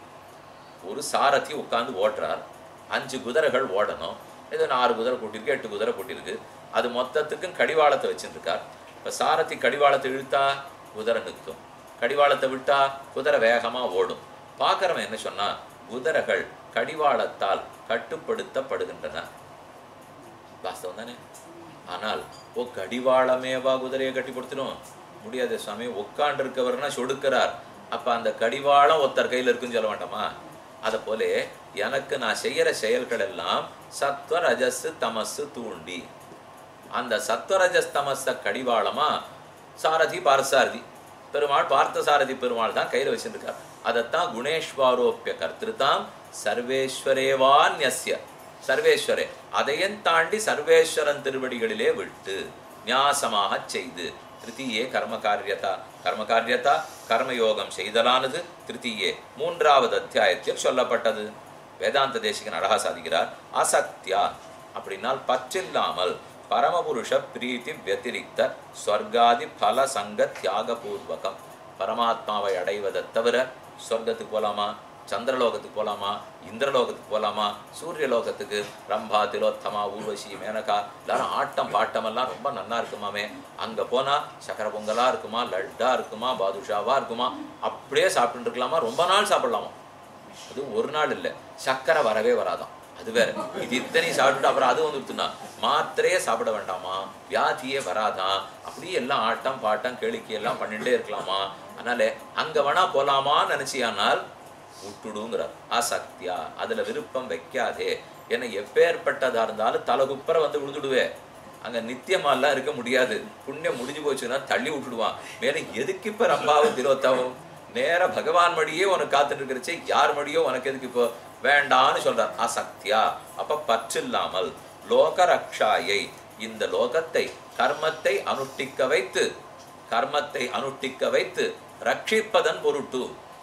S1: ஒரு சாரதி உட்கார்ந்து ஓட்டுறார் அஞ்சு குதிரைகள் ஓடணும் ஏதோ ஆறு குதிரை கூட்டியிருக்கு எட்டு குதிரை கூட்டியிருக்கு அது மொத்தத்துக்கும் கடிவாளத்தை வச்சிருக்கார் இப்போ சாரதி கடிவாளத்தை இழுத்தா குதிரை நிற்கும் கடிவாளத்தை விட்டா குதிரை வேகமா ஓடும் பார்க்கறவன் என்ன சொன்னா குதிரைகள் கடிவாளத்தால் கட்டுப்படுத்தப்படுகின்றன வாஸ்தவம் தானே ஆனால் ஓ கடிவாளமேவா குதிரையை கட்டிப்படுத்தணும் முடியாது சுவாமி உட்காண்டு இருக்கவர்னா சொடுக்கிறார் அப்ப அந்த கடிவாளம் ஒருத்தர் கையில இருக்குன்னு சொல்ல வேண்டாமா அதை போல எனக்கு நான் செய்யற செயல்கள் எல்லாம் சத்வ ரஜஸ் தமசு தூண்டி அந்த சத்வரஜஸ் தமச கடிவாளமா சாரதி பார்சாரதி பெருமாள் பார்த்த சாரதி பெருமாள் தான் கையில வச்சிருக்கார் அதைத்தான் குணேஸ்வரோப்பிய கர்த்திருத்தாம் சர்வேஸ்வரேவான்யஸ்ய சர்வேஸ்வரே அதையும் தாண்டி சர்வேஸ்வரன் திருவடிகளிலே விட்டு நியாசமாக செய்து திருத்தீயே கர்ம காரியதா கர்ம காரியதா கர்மயோகம் செய்தலானது திருத்தீயே மூன்றாவது அத்தியாயத்தில் சொல்லப்பட்டது வேதாந்த தேசிகன் அழகா சாதிக்கிறார் அசக்தியா அப்படின்னால் பற்றில்லாமல் பரமபுருஷ பிரீத்தி வத்திரிக்த ஸ்வர்காதி பல சங்க தியாக பூர்வகம் பரமாத்மாவை அடைவதை தவிர சொர்க்கத்துக்கு போலாமா சந்திரலோகத்துக்கு போலாமா இந்திரலோகத்துக்கு போலாமா சூரிய லோகத்துக்கு ரம்பா திலோத்தமா ஊர்வசி மேனகா எல்லாரும் ஆட்டம் பாட்டம் எல்லாம் ரொம்ப நன்னா இருக்குமாமே அங்க போனா சக்கர பொங்கலா இருக்குமா லட்டா இருக்குமா பாதுஷாவா இருக்குமா அப்படியே சாப்பிட்டு இருக்கலாமா ரொம்ப நாள் சாப்பிடலாமா அது ஒரு நாள் இல்லை சக்கரை வரவே வராதாம் அது வேற இது இத்தனையும் சாப்பிட்டுட்டு அப்புறம் அது வந்துருத்துனா மாத்திரையே சாப்பிட வேண்டாமா வியாதியே வராதான் அப்படியே எல்லாம் ஆட்டம் பாட்டம் கேளிக்கை எல்லாம் பண்ணிட்டே இருக்கலாமா அதனால அங்க வேணா போலாமான்னு நினைச்சியானால் விட்டுடுங்கிறார் ஆசக்தியா அதுல விருப்பம் வைக்காதே என்ன எப்பேற்பட்டதா இருந்தாலும் தலகுப்பற வந்து விழுந்துடுவே அங்க நித்தியமாலாம் இருக்க முடியாது புண்ணியம் முடிஞ்சு போச்சுன்னா தள்ளி விட்டுடுவான் மேல எதுக்கு இப்ப ரம்பாவும் திரோத்தாவும் நேர பகவான் மடியே உனக்கு காத்துட்டு இருக்கிறச்சே யார் மடியோ உனக்கு எதுக்கு இப்போ வேண்டான்னு சொல்றார் அசக்தியா அப்ப பற்றில்லாமல் லோக ரக்ஷாயை இந்த லோகத்தை கர்மத்தை அனுஷ்டிக்க வைத்து கர்மத்தை அனுஷ்டிக்க வைத்து ரட்சிப்பதன் பொருட்டு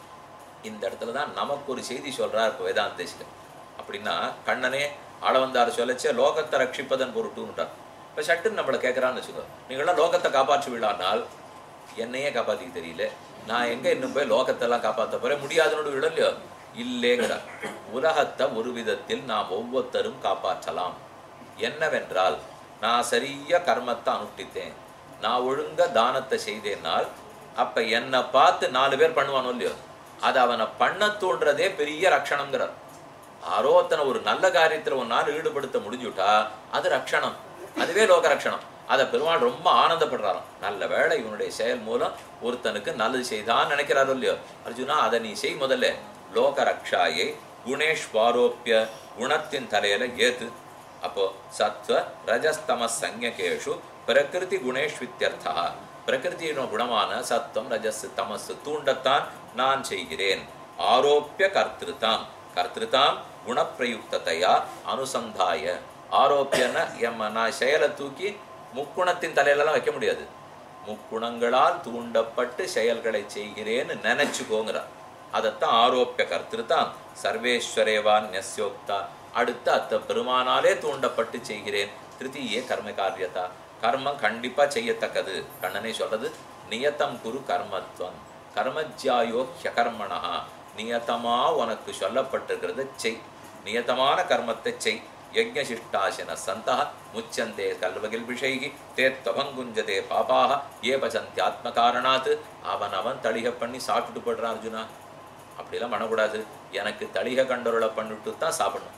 S1: இந்த இடத்துல தான் நமக்கு ஒரு செய்தி சொல்றார் இப்போ வேதாந்தேசிகர் அப்படின்னா கண்ணனே ஆளவந்தார் சொல்லச்சே லோகத்தை ரட்சிப்பதன் பொருட்டுன்றார் இப்போ சட்டுன்னு நம்மளை கேட்குறான்னு வச்சுக்கோ நீங்களாம் லோகத்தை காப்பாற்றுவீளானால் என்னையே காப்பாற்றிக்க தெரியல நான் எங்க இன்னும் போய் லோகத்தெல்லாம் காப்பாற்ற போறேன் முடியாதுன்னு இல்லையோ இல்லேங்கிறார் உலகத்தை ஒரு விதத்தில் நாம் ஒவ்வொருத்தரும் காப்பாற்றலாம் என்னவென்றால் நான் சரியா கர்மத்தை அனுஷ்டித்தேன் நான் ஒழுங்கா தானத்தை செய்தேனால் அப்ப என்னை பார்த்து நாலு பேர் பண்ணுவானோ இல்லையோ அது அவனை பண்ண தூண்டுறதே பெரிய ரக்ஷணம்ங்கிறார் யாரோ ஒருத்தனை ஒரு நல்ல காரியத்துல ஒரு நாள் ஈடுபடுத்த முடிஞ்சுட்டா அது ரக்ஷணம் அதுவே லோக ரக்ஷணம் அதை பெருமாள் ரொம்ப ஆனந்தப்படுறாராம் நல்ல வேளை இவனுடைய செயல் மூலம் ஒருத்தனுக்கு நல்லது செய்தான் நினைக்கிறாரோ இல்லையோ அர்ஜுனா அதை நீ செய் முதல்ல லோக ரக்ஷாயை குணேஷ்வாரோப்பிய குணத்தின் தலையில ஏத்து அப்போ சத்வ ரஜஸ்தம சஞ்ஞகேஷு பிரகிருதி குணேஷ்வித்யர்த்தா பிரகிருதியின் குணமான சத்தம் ரஜஸ் தமஸ் தூண்டத்தான் நான் செய்கிறேன் ஆரோப்பிய கர்த்திருத்தாம் கர்த்திருத்தாம் குணப்பிரயுக்ததையா அனுசந்தாய ஆரோப்பியன்னா எம்ம நான் செயலை தூக்கி முக்குணத்தின் தலையிலலாம் வைக்க முடியாது முக்குணங்களால் தூண்டப்பட்டு செயல்களை செய்கிறேன்னு நினைச்சுக்கோங்கிறார் அதைத்தான் ஆரோப்பிய கர்த்திருத்தான் சர்வேஸ்வரேவான் நெஸ்யோக்தா அடுத்து அத்த பெருமானாலே தூண்டப்பட்டு செய்கிறேன் திருத்தீயே கர்ம காரியதா கர்மம் கண்டிப்பா செய்யத்தக்கது கண்ணனே சொல்றது நியத்தம் குரு கர்மத்வம் கர்மஜ்யாயோ ஹ்யகர்மணா நியத்தமா உனக்கு சொல்லப்பட்டிருக்கிறத செய் நியத்தமான கர்மத்தை செய் யஜ்ஞசிஷ்டாசின சந்தா முச்சந்தே கல்வகில் விஷைகி தே தொகங்குஞ்சதே பாபாக ஏ பசந்தி ஆத்ம காரணாத்து அவன் அவன் தளிக பண்ணி சாப்பிட்டுட்டு போடுறான் அர்ஜுனா அப்படிலாம் பண்ணக்கூடாது எனக்கு தளிக கண்டொருளை பண்ணிட்டு தான் சாப்பிடணும்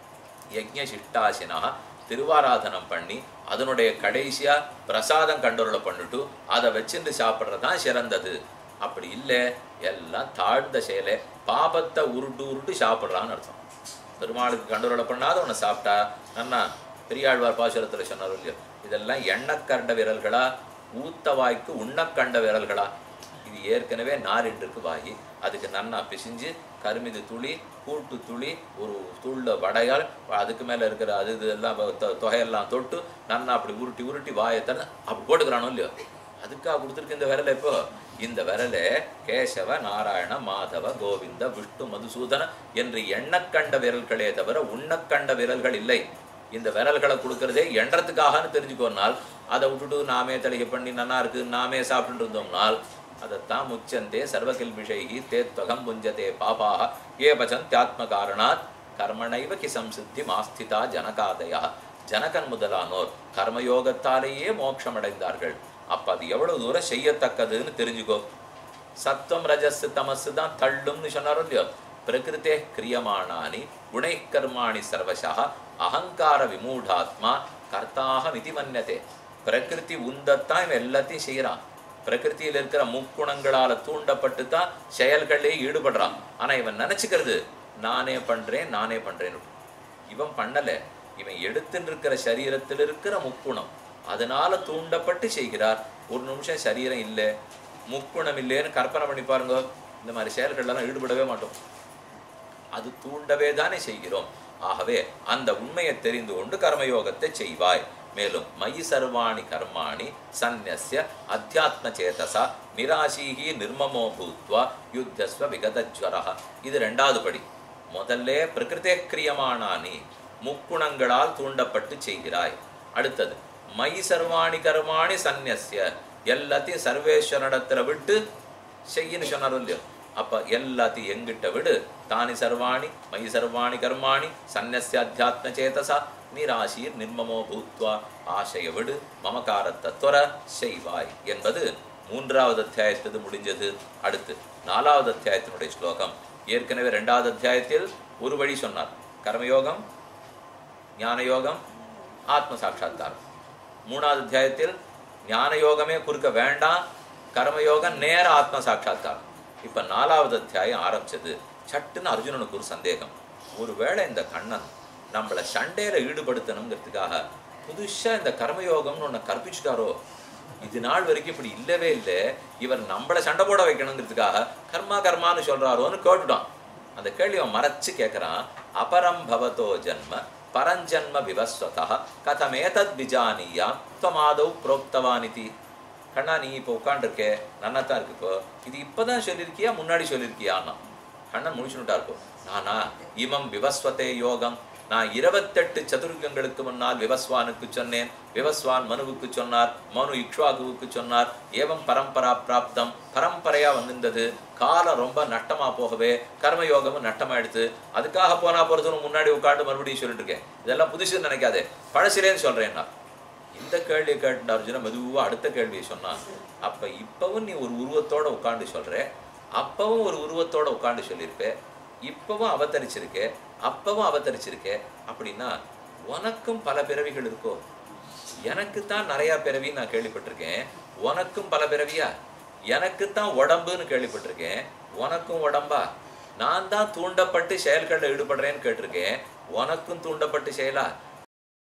S1: யஜ்ஞ சிஷ்டாசினா திருவாராதனம் பண்ணி அதனுடைய கடைசியா பிரசாதம் கண்டொருளை பண்ணிட்டு அதை வச்சிருந்து சாப்பிட்றதுதான் சிறந்தது அப்படி இல்லை எல்லாம் தாழ்ந்த செயலை பாபத்தை உருட்டு உருட்டு சாப்பிட்றான்னு அர்த்தம் பெருமாளுக்கு கண்டொருளை பண்ணாத உன்னை சாப்பிட்டா நன்னா பெரியாழ்வார் பாசுரத்தில் சொன்னார் இல்லையோ இதெல்லாம் எண்ணக்கண்ட விரல்களா ஊத்த வாய்க்கு உண்ணக்கண்ட விரல்களா இது ஏற்கனவே நாரின்றிருக்கு வாயி அதுக்கு நன்னா பிசிஞ்சு கருமிது துளி கூட்டு துளி ஒரு துள்ள வடையால் அதுக்கு மேலே இருக்கிற அது இது எல்லாம் தொ- தொகையெல்லாம் தொட்டு நன்னா அப்படி உருட்டி உருட்டி வாயை தர அப்படி போட்டுக்கிறானோ இல்லையோ அதுக்காக கொடுத்துருக்கு இந்த விரலை இப்போ இந்த விரலை கேசவ நாராயண மாதவ கோவிந்த விஷ்ணு மதுசூதன என்று எண்ணக்கண்ட விரல்களே தவிர உண்ணக்கண்ட விரல்கள் இல்லை இந்த விரல்களை கொடுக்கறதே எண்ணறதுக்காகன்னு தெரிஞ்சுக்கோனால் அதை விட்டுட்டு நாமே தளிகை பண்ணி நன்னா இருக்கு நாமே சாப்பிட்டு இருந்தோம்னால் அதைத்தான் முச்சந்தே சர்வகில்பிஷைகி தே தொகம் புஞ்சதே பாபாக ஏ பச்சந்தியாத்ம காரணாத் கர்மணைவ கிசம் சித்தி மாஸ்திதா ஜனகாதயா ஜனகன் முதலானோர் கர்மயோகத்தாலேயே மோட்சமடைந்தார்கள் அப்ப அது எவ்வளவு தூரம் செய்யத்தக்கதுன்னு தெரிஞ்சுக்கோ சத்வம் ரஜஸ் தமசு தான் தள்ளும்னு சொன்னாரோ இல்லையோ பிரகிருத்தே கிரியமானானி குணை கர்மாணி சர்வசா அகங்கார விமூடாத்மா கர்த்தாக மிதி மன்யதே பிரகிருதி உந்தத்தான் இவன் எல்லாத்தையும் செய்யறான் பிரகிருதியில் இருக்கிற முக்குணங்களால தூண்டப்பட்டு தான் செயல்களே ஈடுபடுறான் ஆனா இவன் நினைச்சுக்கிறது நானே பண்றேன் நானே பண்றேன்னு இவன் பண்ணல இவன் எடுத்துன்னு இருக்கிற சரீரத்தில் இருக்கிற முக்குணம் அதனால தூண்டப்பட்டு செய்கிறார் ஒரு நிமிஷம் சரீரம் இல்லை முக்குணம் இல்லைன்னு கற்பனை பண்ணி பாருங்க இந்த மாதிரி செயல்கள்லாம் ஈடுபடவே மாட்டோம் அது தூண்டவே தானே செய்கிறோம் ஆகவே அந்த உண்மையை தெரிந்து கொண்டு கர்மயோகத்தை செய்வாய் மேலும் மயி சர்வாணி கர்மாணி சந்நிய அத்தியாத்ம சேதசா நிராசீகி நிர்மமோ பூத்வா யுத்தஸ்வ விகதஜ்வரா இது ரெண்டாவது படி முதல்ல பிரகிருதே கிரியமானானி முக்குணங்களால் தூண்டப்பட்டு செய்கிறாய் அடுத்தது மயி சர்வாணி கர்மாணி சந்நிய எல்லாத்தையும் சர்வேஸ்வரனிடத்துல விட்டு செய்யின்னு சொன்னார் இல்லையோ அப்ப எல்லாத்தையும் எங்கிட்ட விடு தானி சர்வாணி மயி சர்வாணி கர்மாணி சந்நிய அத்தியாத்ம சேதசா நிராசீர் நிர்மமோ பூத்வா ஆசைய விடு மமகாரத்தை துற செய்வாய் என்பது மூன்றாவது அத்தியாயத்தது முடிஞ்சது அடுத்து நாலாவது அத்தியாயத்தினுடைய ஸ்லோகம் ஏற்கனவே ரெண்டாவது அத்தியாயத்தில் ஒரு வழி சொன்னார் கர்மயோகம் ஞானயோகம் ஆத்ம சாட்சா்காரம் மூணாவது அத்தியாயத்தில் ஞான யோகமே குறுக்க வேண்டாம் கர்மயோகம் நேர ஆத்ம சாட்சா்காரம் இப்ப நாலாவது அத்தியாயம் ஆரம்பிச்சது சட்டுன்னு அர்ஜுனனுக்கு ஒரு சந்தேகம் ஒருவேளை இந்த கண்ணன் நம்மளை சண்டையில ஈடுபடுத்தணுங்கிறதுக்காக புதுசா இந்த கர்மயோகம்னு ஒன்று கற்பிச்சுட்டாரோ இது நாள் வரைக்கும் இப்படி இல்லவே இல்லை இவர் நம்மளை சண்டை போட வைக்கணுங்கிறதுக்காக கர்மா கர்மான்னு சொல்றாரோன்னு கேட்டுட்டான் அந்த கேள்வி அவன் மறைச்சு கேட்குறான் அபரம் பவதோ ஜன்ம பரஞ்சன்ம விவஸ்வதா கதமேதத் பிஜானியாம் துவமாதவ் புரோக்தவானிதி கண்ணா நீ இப்போ உட்காண்டிருக்கே நன்னா தான் இருக்கு இப்போ இது இப்பதான் சொல்லியிருக்கியா முன்னாடி சொல்லியிருக்கியான்னா கண்ணன் முடிச்சுட்டா இருக்கும் நானா இமம் விவஸ்வதே யோகம் நான் இருபத்தெட்டு சதுர்கங்களுக்கு முன்னால் விவஸ்வானுக்கு சொன்னேன் விவஸ்வான் மனுவுக்கு சொன்னார் மனு இக்ஷ்வாகுவுக்கு சொன்னார் ஏவம் பரம்பரா பிராப்தம் பரம்பரையா வந்திருந்தது காலம் ரொம்ப நட்டமா போகவே கர்மயோகமும் நட்டமாயிடுது அதுக்காக போனா போறதுன்னு முன்னாடி உட்காந்து மறுபடியும் சொல்லிட்டு இருக்கேன் இதெல்லாம் புதுசுன்னு நினைக்காதே பழசிலேன்னு சொல்றேன் நான் இந்த கேள்வியை கேட்ட அர்ஜுனா மெதுவா அடுத்த கேள்வியை சொன்னான் அப்ப இப்பவும் நீ ஒரு உருவத்தோட உட்காந்து சொல்ற அப்பவும் ஒரு உருவத்தோட உட்காந்து சொல்லியிருப்ப இப்பவும் அவதரிச்சிருக்க அப்பவும் அவதரிச்சிருக்க அப்படின்னா உனக்கும் பல பிறவிகள் இருக்கோ எனக்கு தான் நிறைய பிறவி நான் கேள்விப்பட்டிருக்கேன் உனக்கும் பல பிறவியா எனக்கு தான் உடம்புன்னு கேள்விப்பட்டிருக்கேன் உனக்கும் உடம்பா நான் தான் தூண்டப்பட்டு செயல்களில் ஈடுபடுறேன்னு கேட்டிருக்கேன் உனக்கும் தூண்டப்பட்டு செயலா